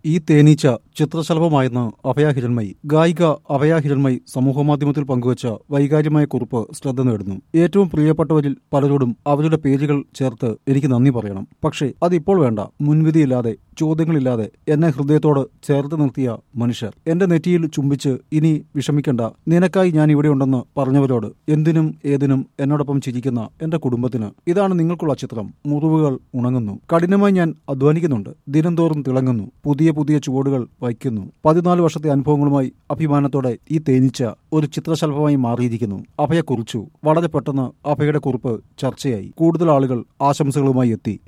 ഈ തേനീച്ച ചിത്രശലഭമായെന്ന് അഭയ ഹിരൺമയി ഗായിക അഭയ ഹിരൺമയി സമൂഹമാധ്യമത്തിൽ പങ്കുവച്ച വൈകാര്യമായ കുറിപ്പ് ശ്രദ്ധ നേടുന്നു ഏറ്റവും പ്രിയപ്പെട്ടവരിൽ പലരോടും അവരുടെ പേരുകൾ ചേർത്ത് എനിക്ക് നന്ദി പറയണം പക്ഷേ അതിപ്പോൾ വേണ്ട മുൻവിധിയില്ലാതെ ചോദ്യങ്ങളില്ലാതെ എന്നെ ഹൃദയത്തോട് ചേർത്ത് നിർത്തിയ മനുഷ്യർ എന്റെ നെറ്റിയിൽ ചുംബിച്ച് ഇനി വിഷമിക്കണ്ട നിനക്കായി ഞാൻ ഇവിടെയുണ്ടെന്ന് പറഞ്ഞവരോട് എന്തിനും ഏതിനും എന്നോടൊപ്പം ചിരിക്കുന്ന എന്റെ കുടുംബത്തിന് ഇതാണ് നിങ്ങൾക്കുള്ള ചിത്രം മുറിവുകൾ ഉണങ്ങുന്നു കഠിനമായി ഞാൻ അധ്വാനിക്കുന്നുണ്ട് ദിനംതോറും തിളങ്ങുന്നു പുതിയ പുതിയ ചുവടുകൾ വയ്ക്കുന്നു പതിനാല് വർഷത്തെ അനുഭവങ്ങളുമായി അഭിമാനത്തോടെ ഈ തേനീച്ച ഒരു ചിത്രശലഭമായി മാറിയിരിക്കുന്നു അഭയെ കുറിച്ചു വളരെ പെട്ടെന്ന് അഭയുടെ കുറിപ്പ് ചർച്ചയായി കൂടുതൽ ആളുകൾ ആശംസകളുമായി എത്തി